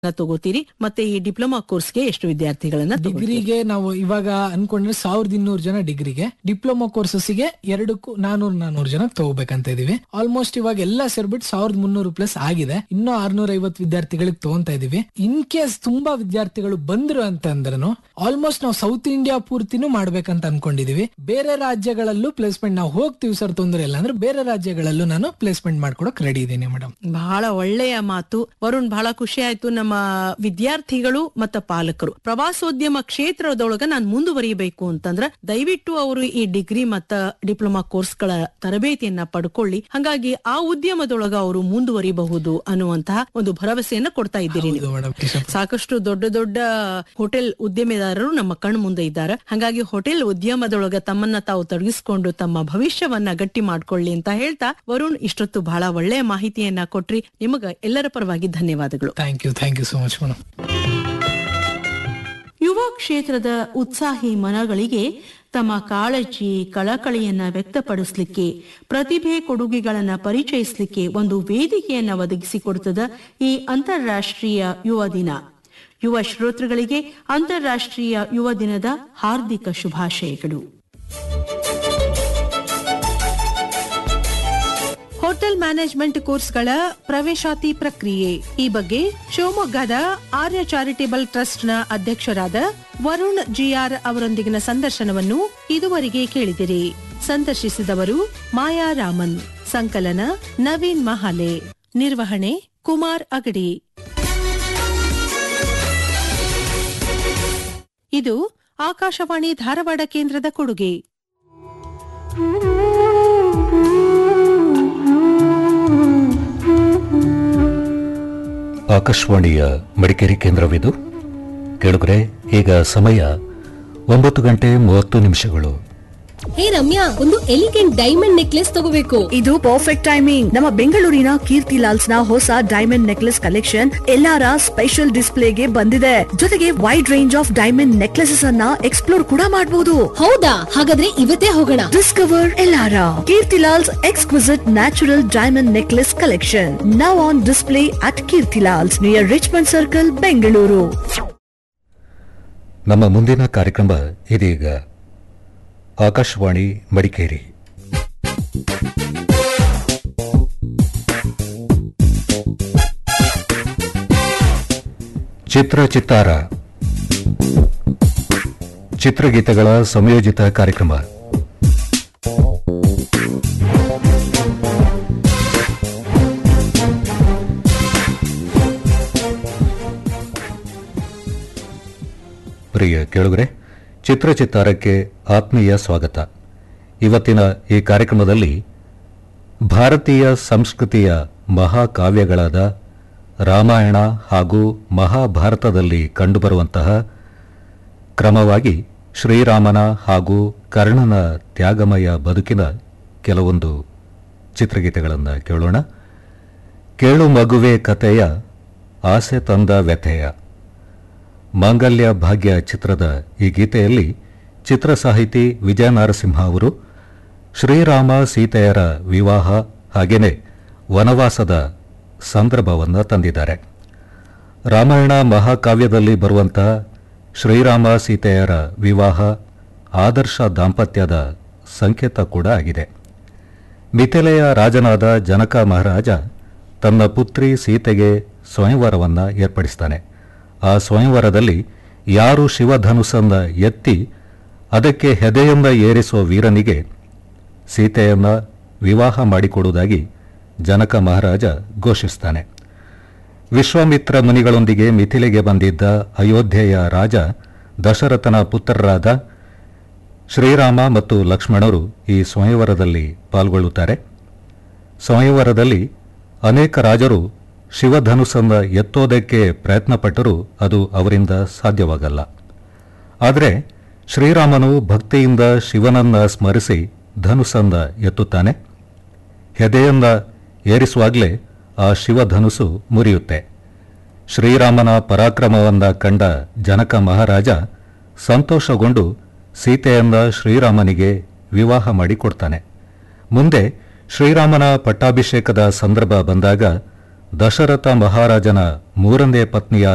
ತಗೋತೀರಿ ಮತ್ತೆ ಈ ಡಿಪ್ಲೊಮಾ ಕೋರ್ಸ್ಗೆ ಎಷ್ಟು ವಿದ್ಯಾರ್ಥಿಗಳನ್ನ ತಗೋತೀರಿ? ಡಿಗ್ರಿಗೆ ನಾವು ಇವಾಗ ಅನ್ಕೊಂಡ್ರೆ ಸಾವಿರದ ಇನ್ನೂರು ಜನ ಡಿಗ್ರಿಗೆ ಡಿಪ್ಲೊಮಾ ಕೋರ್ಸಸ್ಗೆ ಎರಡಕ್ಕೂ ನಾನೂರ್ ನಾನೂರು ಜನ ತಗೋಬೇಕಂತ ಇದೀವಿ ಆಲ್ಮೋಸ್ಟ್ ಇವಾಗ ಎಲ್ಲ ಸೇರ್ಬಿಟ್ಟು ಸಾವಿರದ ಮುನ್ನೂರು ಪ್ಲಸ್ ಆಗಿದೆ ಇನ್ನೂ ಆರ್ನೂರ ಐವತ್ತು ವಿದ್ಯಾರ್ಥಿಗಳಿಗೆ ತಗೊಂತಾ ಇದೀವಿ ಇನ್ ಕೇಸ್ ತುಂಬಾ ವಿದ್ಯಾರ್ಥಿಗಳು ಬಂದ್ರು ಅಂತಂದ್ರೂ ಆಲ್ಮೋಸ್ಟ್ ನಾವು ಸೌತ್ ಇಂಡಿಯಾ ಪೂರ್ತಿನೂ ಮಾಡ್ಬೇಕಂತ ಅನ್ಕೊಂಡಿದೀವಿ ಬೇರೆ ರಾಜ್ಯಗಳಲ್ಲೂ ಪ್ಲೇಸ್ಮೆಂಟ್ ನಾವು ಹೋಗ್ತೀವಿ ಸರ್ ತೊಂದರೆ ಇಲ್ಲ ಅಂದ್ರೆ ಬೇರೆ ರಾಜ್ಯಗಳಲ್ಲೂ ನಾನು ಪ್ಲೇಸ್ಮೆಂಟ್ ಮಾಡ್ಕೊಡಕ್ ರೆಡಿ ಇದ್ದೀನಿ ಮೇಡಮ್ ಬಹಳ ಒಳ್ಳೆಯ ಮಾತು ವರುಣ್ ಬಹಳ ಖುಷಿ ಆಯ್ತು ನಮ್ಮ ವಿದ್ಯಾರ್ಥಿಗಳು ಮತ್ತ ಪಾಲಕರು ಪ್ರವಾಸೋದ್ಯಮ ಕ್ಷೇತ್ರದೊಳಗ ನಾನು ಮುಂದುವರಿಬೇಕು ಅಂತಂದ್ರ ದಯವಿಟ್ಟು ಅವರು ಈ ಡಿಗ್ರಿ ಮತ್ತ ಡಿಪ್ಲೊಮಾ ಕೋರ್ಸ್ ಗಳ ತರಬೇತಿಯನ್ನ ಪಡ್ಕೊಳ್ಳಿ ಹಾಗಾಗಿ ಆ ಉದ್ಯಮದೊಳಗ ಅವರು ಮುಂದುವರಿಬಹುದು ಅನ್ನುವಂತಹ ಒಂದು ಭರವಸೆಯನ್ನ ಕೊಡ್ತಾ ಇದ್ದೀರಿ ನೀವು ಮೇಡಮ್ ಸಾಕಷ್ಟು ದೊಡ್ಡ ದೊಡ್ಡ ಹೋಟೆಲ್ ಉದ್ಯಮಿದಾರರು ನಮ್ಮ ಕಣ್ ಮುಂದೆ ಇದ್ದಾರೆ ಹಾಗಾಗಿ ಹೋಟೆಲ್ ಉದ್ಯಮದೊಳಗ ತಮ್ಮನ್ನ ತಾವು ತೊಡಗಿಸಿಕೊಂಡು ತಮ್ಮ ಭವಿಷ್ಯವನ್ನ ಗಟ್ಟಿ ಮಾಡ್ಕೊಳ್ಳಿ ಅಂತ ಹೇಳ್ತಾ ವರುಣ್ ಇಷ್ಟೊತ್ತು ಬಹಳ ಒಳ್ಳೆಯ ಮಾಹಿತಿಯನ್ನ ಕೊಟ್ರಿ ನಿಮಗ ಎಲ್ಲರ ಪರವಾಗಿ ಧನ್ಯವಾದಗಳು thank you thank you so much madam ಯುವ ಕ್ಷೇತ್ರದ ಉತ್ಸಾಹಿ ಮನಗಳಿಗೆ ತಮ್ಮ ಕಾಳಜಿ ಕಳಕಳಿಯನ್ನ ವ್ಯಕ್ತಪಡಿಸಲಿಕ್ಕೆ ಪ್ರತಿಭೆ ಕೊಡುಗೆಗಳನ್ನ ಪರಿಚಯಿಸಲಿಕ್ಕೆ ಒಂದು ವೇದಿಕೆಯನ್ನ ಒದಗಿಸಿಕೊಡುತ್ತದೆ ಈ ಅಂತಾರಾಷ್ಟ್ರೀಯ ಯುವ ದಿನ ಯುವ ಶ್ರೋತೃಗಳಿಗೆ ಅಂತಾರಾಷ್ಟ್ರೀಯ ಯುವ ದಿನದ ಹಾರ್ದಿಕ ಶುಭಾಶಯಗಳು ಹೋಟೆಲ್ ಮ್ಯಾನೇಜ್ಮೆಂಟ್ ಕೋರ್ಸ್ಗಳ ಪ್ರವೇಶಾತಿ ಪ್ರಕ್ರಿಯೆ ಈ ಬಗ್ಗೆ ಶಿವಮೊಗ್ಗದ ಆರ್ಯ ಚಾರಿಟೇಬಲ್ ಟ್ರಸ್ಟ್ನ ಅಧ್ಯಕ್ಷರಾದ ವರುಣ್ ಜಿಆರ್ ಅವರೊಂದಿಗಿನ ಸಂದರ್ಶನವನ್ನು ಇದುವರೆಗೆ ಕೇಳಿದಿರಿ ಸಂದರ್ಶಿಸಿದವರು ಮಾಯಾ ರಾಮನ್ ಸಂಕಲನ ನವೀನ್ ಮಹಾಲೆ ನಿರ್ವಹಣೆ ಕುಮಾರ್ ಅಗಡಿ ಇದು ಆಕಾಶವಾಣಿ ಧಾರವಾಡ ಕೇಂದ್ರದ ಕೊಡುಗೆ ಆಕಾಶವಾಣಿಯ ಮಡಿಕೇರಿ ಕೇಂದ್ರವಿದು ಕೇಳುಗರೆ ಈಗ ಸಮಯ ಒಂಬತ್ತು ಗಂಟೆ ಮೂವತ್ತು ನಿಮಿಷಗಳು ಹೇ ರಮ್ಯಾ ಒಂದು ಎಲಿಗೆಂಟ್ ಡೈಮಂಡ್ ನೆಕ್ಲೆಸ್ ತಗೋಬೇಕು ಇದು ಪರ್ಫೆಕ್ಟ್ ಟೈಮಿಂಗ್ ನಮ್ಮ ಬೆಂಗಳೂರಿನ ಕೀರ್ತಿ ಲಾಲ್ಸ್ ನ ಹೊಸ ಡೈಮಂಡ್ ನೆಕ್ಲೆಸ್ ಕಲೆಕ್ಷನ್ ಎಲ್ಲಾರ ಸ್ಪೆಷಲ್ ಡಿಸ್ಪ್ಲೇಗೆ ಬಂದಿದೆ ಜೊತೆಗೆ wide range of diamond necklaces ಅನ್ನ ಎಕ್ಸ್ಪ್ಲೋರ್ ಕೂಡ ಮಾಡಬಹುದು ಹೌದಾ ಹಾಗಾದ್ರೆ ಇವತ್ತೇ ಹೋಗೋಣ ಡಿಸ್ಕವರ್ ಎಲ್ಲಾರ Kirtilals exquisite natural diamond necklace collection now on display at Kirtilals near Richmond circle Bengaluru ನಮ್ಮ ಮುಂದಿನ ಕಾರ್ಯಕ್ರಮ ಇದೀಗ ಆಕಾಶವಾಣಿ ಮಡಿಕೇರಿ ಚಿತ್ರ ಚಿತ್ತಾರ ಚಿತ್ರಗೀತೆಗಳ ಸಂಯೋಜಿತ ಕಾರ್ಯಕ್ರಮ ಪ್ರಿಯ ಕೇಳುಗರೆ ಚಿತ್ರಚಿತ್ತಾರಕ್ಕೆ ಆತ್ಮೀಯ ಸ್ವಾಗತ ಇವತ್ತಿನ ಈ ಕಾರ್ಯಕ್ರಮದಲ್ಲಿ ಭಾರತೀಯ ಸಂಸ್ಕೃತಿಯ ಮಹಾಕಾವ್ಯಗಳಾದ ರಾಮಾಯಣ ಹಾಗೂ ಮಹಾಭಾರತದಲ್ಲಿ ಕಂಡುಬರುವಂತಹ ಕ್ರಮವಾಗಿ ಶ್ರೀರಾಮನ ಹಾಗೂ ಕರ್ಣನ ತ್ಯಾಗಮಯ ಬದುಕಿನ ಕೆಲವೊಂದು ಚಿತ್ರಗೀತೆಗಳನ್ನು ಕೇಳೋಣ ಕೇಳು ಮಗುವೆ ಕಥೆಯ ಆಸೆ ತಂದ ವ್ಯಥೆಯ ಮಾಂಗಲ್ಯ ಭಾಗ್ಯ ಚಿತ್ರದ ಈ ಗೀತೆಯಲ್ಲಿ ಚಿತ್ರ ಸಾಹಿತಿ ವಿಜಯ ನರಸಿಂಹ ಅವರು ಶ್ರೀರಾಮ ಸೀತೆಯರ ವಿವಾಹ ಹಾಗೇನೆ ವನವಾಸದ ಸಂದರ್ಭವನ್ನು ತಂದಿದ್ದಾರೆ ರಾಮಾಯಣ ಮಹಾಕಾವ್ಯದಲ್ಲಿ ಬರುವಂತಹ ಶ್ರೀರಾಮ ಸೀತೆಯರ ವಿವಾಹ ಆದರ್ಶ ದಾಂಪತ್ಯದ ಸಂಕೇತ ಕೂಡ ಆಗಿದೆ ಮಿಥಿಲೆಯ ರಾಜನಾದ ಜನಕ ಮಹಾರಾಜ ತನ್ನ ಪುತ್ರಿ ಸೀತೆಗೆ ಸ್ವಯಂವರವನ್ನು ಏರ್ಪಡಿಸ್ತಾನೆ ಆ ಸ್ವಯಂವರದಲ್ಲಿ ಯಾರು ಶಿವಧನುಸನ್ನ ಎತ್ತಿ ಅದಕ್ಕೆ ಹೆದೆಯನ್ನ ಏರಿಸುವ ವೀರನಿಗೆ ಸೀತೆಯನ್ನ ವಿವಾಹ ಮಾಡಿಕೊಡುವುದಾಗಿ ಜನಕ ಮಹಾರಾಜ ಘೋಷಿಸ್ತಾನೆ ವಿಶ್ವಾಮಿತ್ರ ಮುನಿಗಳೊಂದಿಗೆ ಮಿಥಿಲೆಗೆ ಬಂದಿದ್ದ ಅಯೋಧ್ಯೆಯ ರಾಜ ದಶರಥನ ಪುತ್ರರಾದ ಶ್ರೀರಾಮ ಮತ್ತು ಲಕ್ಷ್ಮಣರು ಈ ಸ್ವಯಂವರದಲ್ಲಿ ಪಾಲ್ಗೊಳ್ಳುತ್ತಾರೆ ಸ್ವಯಂವರದಲ್ಲಿ ಅನೇಕ ರಾಜರು ಶಿವಧನುಸನ್ನ ಎತ್ತೋದಕ್ಕೆ ಪ್ರಯತ್ನಪಟ್ಟರೂ ಅದು ಅವರಿಂದ ಸಾಧ್ಯವಾಗಲ್ಲ ಆದರೆ ಶ್ರೀರಾಮನು ಭಕ್ತಿಯಿಂದ ಶಿವನನ್ನ ಸ್ಮರಿಸಿ ಧನುಸನ್ನ ಎತ್ತುತ್ತಾನೆ ಹೆದೆಯನ್ನ ಏರಿಸುವಾಗಲೇ ಆ ಶಿವಧನುಸು ಮುರಿಯುತ್ತೆ ಶ್ರೀರಾಮನ ಪರಾಕ್ರಮವನ್ನ ಕಂಡ ಜನಕ ಮಹಾರಾಜ ಸಂತೋಷಗೊಂಡು ಸೀತೆಯನ್ನ ಶ್ರೀರಾಮನಿಗೆ ವಿವಾಹ ಮಾಡಿಕೊಡ್ತಾನೆ ಮುಂದೆ ಶ್ರೀರಾಮನ ಪಟ್ಟಾಭಿಷೇಕದ ಸಂದರ್ಭ ಬಂದಾಗ ದಶರಥ ಮಹಾರಾಜನ ಮೂರನೇ ಪತ್ನಿಯಾದ